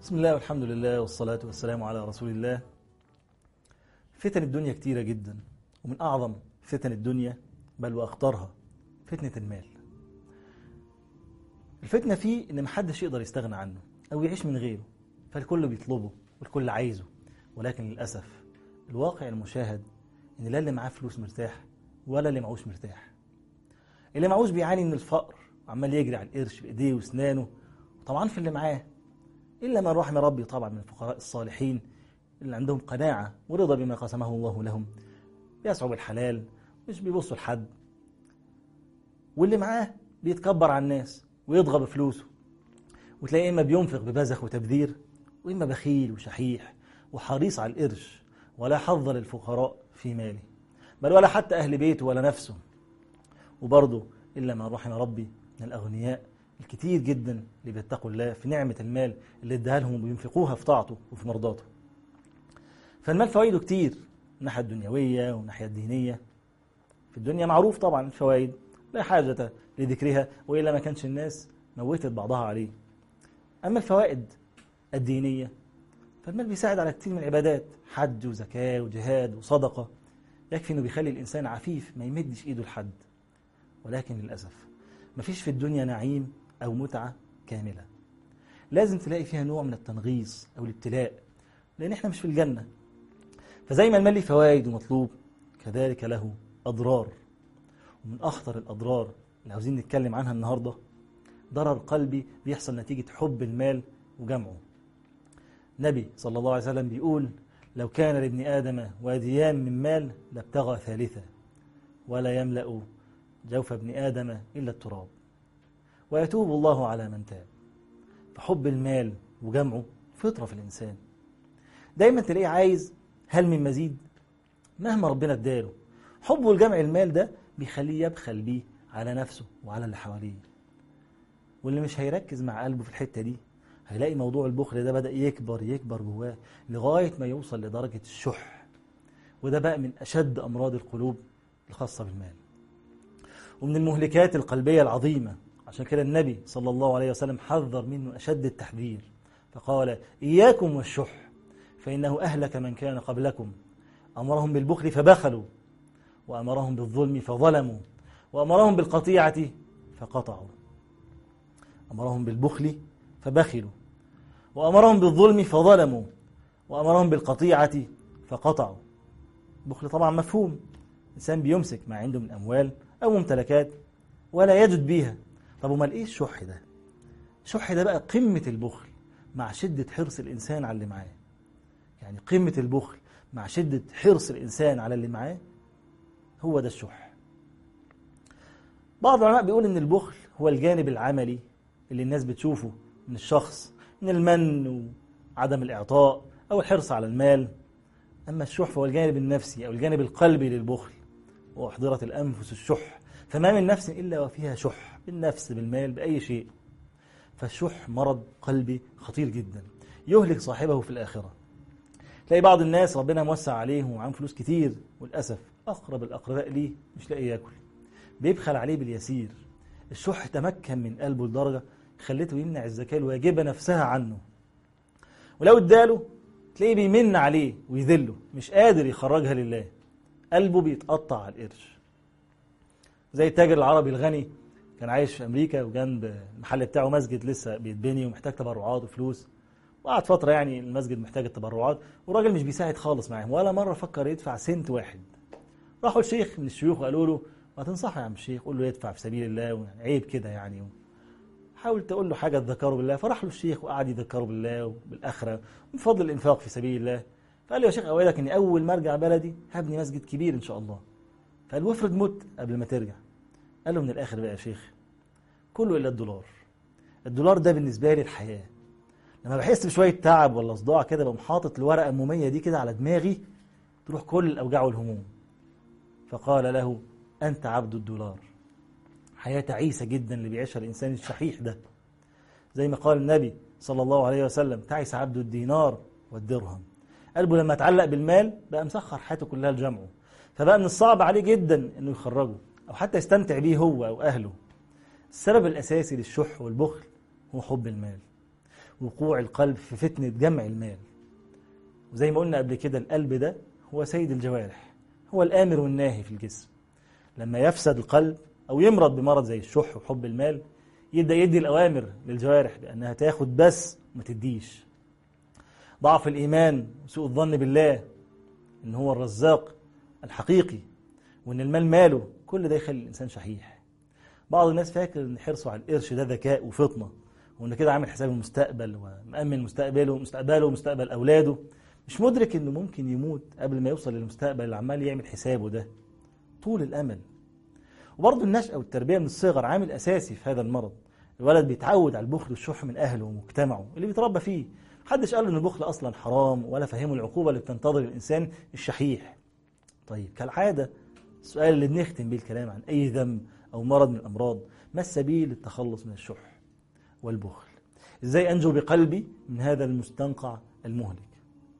بسم الله والحمد لله والصلاة والسلام على رسول الله فتن الدنيا كتيرة جدا ومن أعظم فتن الدنيا بل وأخطرها فتنة المال الفتنة فيه إن محدش يقدر يستغنى عنه أو يعيش من غيره فالكل بيطلبه والكل عايزه ولكن للأسف الواقع المشاهد إن لا اللي معاه فلوس مرتاح ولا اللي معوش مرتاح اللي معوش بيعاني من الفقر وعمال يجري على القرش بإيديه وأسنانه وطبعا في اللي معاه إلا من رحم ربي طبعا من الفقراء الصالحين اللي عندهم قناعة ورضا بما قسمه الله لهم بيسعوا بالحلال مش بيبصوا لحد واللي معاه بيتكبر على الناس ويضغى بفلوسه وتلاقيه إما بينفق ببذخ وتبذير وإما بخيل وشحيح وحريص على القرش ولا حظ للفقراء في ماله بل ولا حتى أهل بيته ولا نفسه وبرضه إلا من رحم ربي من الأغنياء الكتير جدا اللي بيتقوا الله في نعمة المال اللي اداها لهم وبينفقوها في طاعته وفي مرضاته فالمال فوائده كتير من الناحية الدنيوية والناحية الدينية في الدنيا معروف طبعا الفوائد لا حاجة لذكرها وإلا ما كانش الناس موتت بعضها عليه أما الفوائد الدينية فالمال بيساعد على كتير من العبادات حج وزكاة وجهاد وصدقة يكفي انه بيخلي الانسان عفيف ما يمدش ايده لحد ولكن للاسف مفيش في الدنيا نعيم او متعه كامله لازم تلاقي فيها نوع من التنغيص او الابتلاء لان احنا مش في الجنه فزي ما المال له فوائد ومطلوب كذلك له اضرار ومن اخطر الاضرار اللي عاوزين نتكلم عنها النهارده ضرر قلبي بيحصل نتيجه حب المال وجمعه نبي صلى الله عليه وسلم بيقول لو كان لابن آدم واديان من مال لابتغى ثالثا ولا يملأ جوف ابن آدم إلا التراب ويتوب الله على من تاب فحب المال وجمعه فطرة في الإنسان دايما تلاقيه عايز هل من مزيد مهما ربنا اداله حبه لجمع المال ده بيخليه يبخل بيه على نفسه وعلى اللي حواليه واللي مش هيركز مع قلبه في الحتة دي هيلاقي موضوع البخل ده بدأ يكبر يكبر جواه لغاية ما يوصل لدرجة الشح وده بقى من أشد أمراض القلوب الخاصة بالمال ومن المهلكات القلبية العظيمة عشان كده النبي صلى الله عليه وسلم حذر منه أشد التحذير فقال إياكم والشح فإنه أهلك من كان قبلكم أمرهم بالبخل فبخلوا وأمرهم بالظلم فظلموا وأمرهم بالقطيعة فقطعوا أمرهم بالبخل فبخلوا وأمرهم بالظلم فظلموا وأمرهم بالقطيعة فقطعوا البخل طبعا مفهوم إنسان بيمسك ما عنده من أموال أو ممتلكات ولا يجد بيها طب وما إيه الشح ده الشح ده بقى قمة البخل مع شدة حرص الإنسان على اللي معاه يعني قمة البخل مع شدة حرص الإنسان على اللي معاه هو ده الشح بعض العلماء بيقول إن البخل هو الجانب العملي اللي الناس بتشوفه من الشخص من المن وعدم الإعطاء أو الحرص على المال أما الشح فهو الجانب النفسي أو الجانب القلبي للبخل وأحضرت الأنفس الشح فما من نفس إلا وفيها شح بالنفس بالمال بأي شيء فالشح مرض قلبي خطير جدا يهلك صاحبه في الآخرة تلاقي بعض الناس ربنا موسع عليهم ومعاهم فلوس كتير وللأسف أقرب الأقرباء ليه مش لاقي ياكل بيبخل عليه باليسير الشح تمكن من قلبه لدرجة خلته يمنع الزكاة الواجبة نفسها عنه ولو اداله تلاقيه بيمن عليه ويذله مش قادر يخرجها لله قلبه بيتقطع على القرش زي التاجر العربي الغني كان عايش في امريكا وجنب المحل بتاعه مسجد لسه بيتبني ومحتاج تبرعات وفلوس وقعد فتره يعني المسجد محتاج التبرعات والراجل مش بيساعد خالص معاهم ولا مره فكر يدفع سنت واحد راحوا الشيخ من الشيوخ وقالوا له ما تنصحه يا عم الشيخ قول له يدفع في سبيل الله عيب كده يعني حاول تقول له حاجة تذكره بالله فراح له الشيخ وقعد يذكره بالله وبالآخرة ومن فضل الإنفاق في سبيل الله فقال له يا شيخ أوعدك إني أول ما أرجع بلدي هبني مسجد كبير إن شاء الله فقال وافرض مت قبل ما ترجع قال له من الآخر بقى يا شيخ كله إلا الدولار الدولار ده بالنسبة لي الحياة لما بحس بشوية تعب ولا صداع كده بقوم حاطط الورقة المومية دي كده على دماغي تروح كل الأوجاع والهموم فقال له أنت عبد الدولار حياة تعيسة جدا اللي بيعيشها الإنسان الشحيح ده زي ما قال النبي صلى الله عليه وسلم تعس عبد الدينار والدرهم قلبه لما اتعلق بالمال بقى مسخر حياته كلها لجمعه فبقى من الصعب عليه جدا انه يخرجه او حتى يستمتع بيه هو او اهله السبب الاساسي للشح والبخل هو حب المال وقوع القلب في فتنة جمع المال وزي ما قلنا قبل كده القلب ده هو سيد الجوارح هو الآمر والناهي في الجسم لما يفسد القلب أو يمرض بمرض زي الشح وحب المال يبدأ يدي الأوامر للجوارح بأنها تاخد بس ما تديش ضعف الإيمان وسوء الظن بالله إن هو الرزاق الحقيقي وإن المال ماله كل ده يخلي الإنسان شحيح بعض الناس فاكر إن حرصه على القرش ده ذكاء وفطنة وإن كده عامل حساب المستقبل ومأمن مستقبله مستقبله ومستقبل أولاده مش مدرك إنه ممكن يموت قبل ما يوصل للمستقبل اللي عمال يعمل حسابه ده طول الأمل وبرضه النشأة والتربية من الصغر عامل أساسي في هذا المرض الولد بيتعود على البخل والشح من أهله ومجتمعه اللي بيتربى فيه محدش قال له إن البخل أصلا حرام ولا فهمه العقوبة اللي بتنتظر الإنسان الشحيح طيب كالعادة السؤال اللي بنختم بيه الكلام عن أي ذنب أو مرض من الأمراض ما السبيل للتخلص من الشح والبخل إزاي أنجو بقلبي من هذا المستنقع المهلك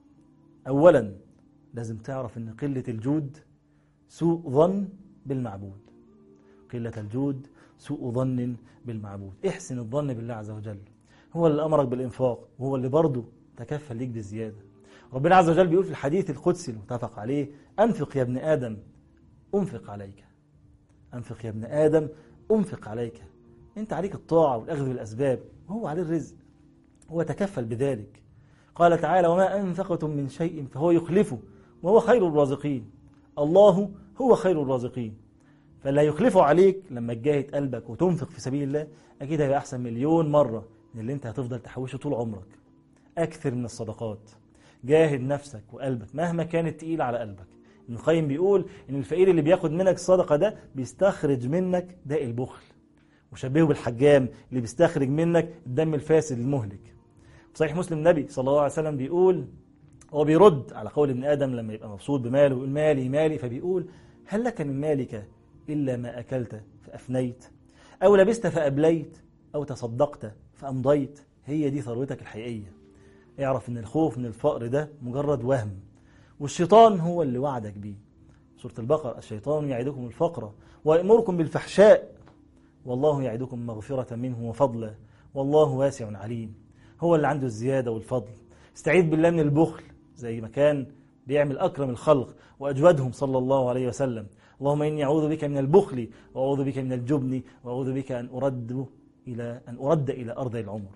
أولا لازم تعرف أن قلة الجود سوء ظن بالمعبود قلة الجود سوء ظن بالمعبود احسن الظن بالله عز وجل هو اللي أمرك بالإنفاق وهو اللي برضه تكفل ليك بالزيادة ربنا عز وجل بيقول في الحديث القدسي المتفق عليه أنفق يا ابن آدم أنفق عليك أنفق يا ابن آدم أنفق عليك أنت عليك الطاعة والأخذ بالأسباب وهو عليه الرزق هو تكفل بذلك قال تعالى وما أنفقتم من شيء فهو يخلفه وهو خير الرازقين الله هو خير الرازقين فاللي هيخلفه عليك لما تجاهد قلبك وتنفق في سبيل الله أكيد هيبقى أحسن مليون مرة من اللي أنت هتفضل تحوشه طول عمرك أكثر من الصدقات جاهد نفسك وقلبك مهما كانت تقيلة على قلبك ابن القيم بيقول إن الفقير اللي بياخد منك الصدقة ده بيستخرج منك داء البخل وشبهه بالحجام اللي بيستخرج منك الدم الفاسد المهلك في صحيح مسلم النبي صلى الله عليه وسلم بيقول هو بيرد على قول ابن آدم لما يبقى مبسوط بماله ويقول مالي مالي فبيقول هل لك من مالك إلا ما أكلت فأفنيت أو لبست فأبليت أو تصدقت فأمضيت هي دي ثروتك الحقيقية اعرف ان الخوف من الفقر ده مجرد وهم والشيطان هو اللي وعدك بيه سورة البقرة الشيطان يعدكم الفقر ويأمركم بالفحشاء والله يعدكم مغفرة منه وفضلا والله واسع عليم هو اللي عنده الزيادة والفضل استعيذ بالله من البخل زي ما كان بيعمل أكرم الخلق وأجودهم صلى الله عليه وسلم اللهم إني أعوذ بك من البخل وأعوذ بك من الجبن وأعوذ بك أن أرد إلى أن أرد إلى أرض العمر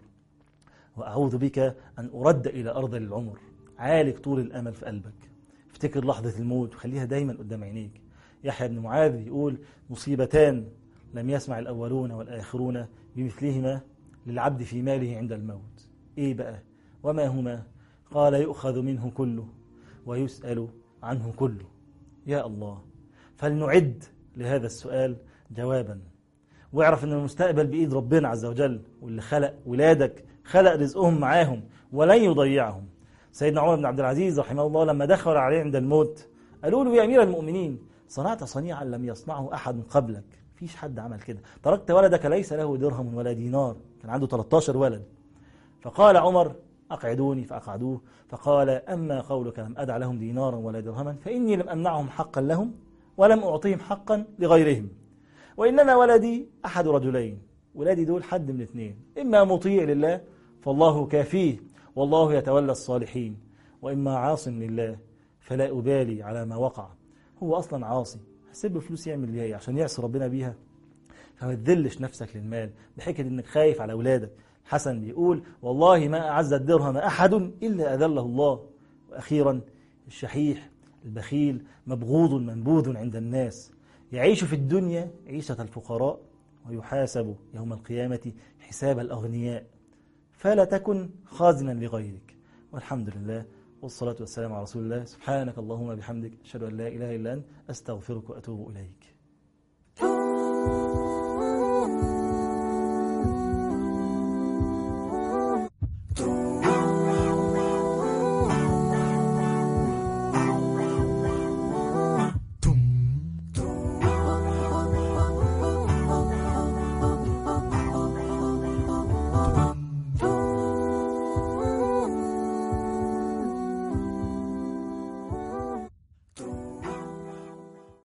وأعوذ بك أن أرد إلى أرض العمر عالج طول الأمل في قلبك افتكر لحظة الموت وخليها دايما قدام عينيك يحيى بن معاذ يقول مصيبتان لم يسمع الأولون والآخرون بمثلهما للعبد في ماله عند الموت إيه بقى وما هما قال يؤخذ منه كله ويسأل عنه كله يا الله فلنعد لهذا السؤال جوابا واعرف ان المستقبل بايد ربنا عز وجل واللي خلق ولادك خلق رزقهم معاهم ولن يضيعهم سيدنا عمر بن عبد العزيز رحمه الله لما دخل عليه عند الموت قالوا له يا امير المؤمنين صنعت صنيعا لم يصنعه احد قبلك فيش حد عمل كده تركت ولدك ليس له درهم ولا دينار كان عنده 13 ولد فقال عمر أقعدوني فأقعدوه فقال أما قولك لم أدع لهم دينارا ولا درهما فإني لم أمنعهم حقا لهم ولم أعطيهم حقا لغيرهم وإنما ولدي أحد رجلين ولادي دول حد من اثنين إما مطيع لله فالله كافيه والله يتولى الصالحين وإما عاص لله فلا أبالي على ما وقع هو أصلا عاصي هسيب له فلوس يعمل بيها عشان يعصي ربنا بيها فما تذلش نفسك للمال بحكة إنك خايف على أولادك حسن بيقول والله ما أعز الدرهم أحد إلا أذله الله وأخيرا الشحيح البخيل مبغوض منبوذ عند الناس يعيش في الدنيا عيشة الفقراء ويحاسب يوم القيامة حساب الأغنياء فلا تكن خازنا لغيرك والحمد لله والصلاة والسلام على رسول الله سبحانك اللهم بحمدك أشهد أن لا إله إلا أنت أستغفرك وأتوب إليك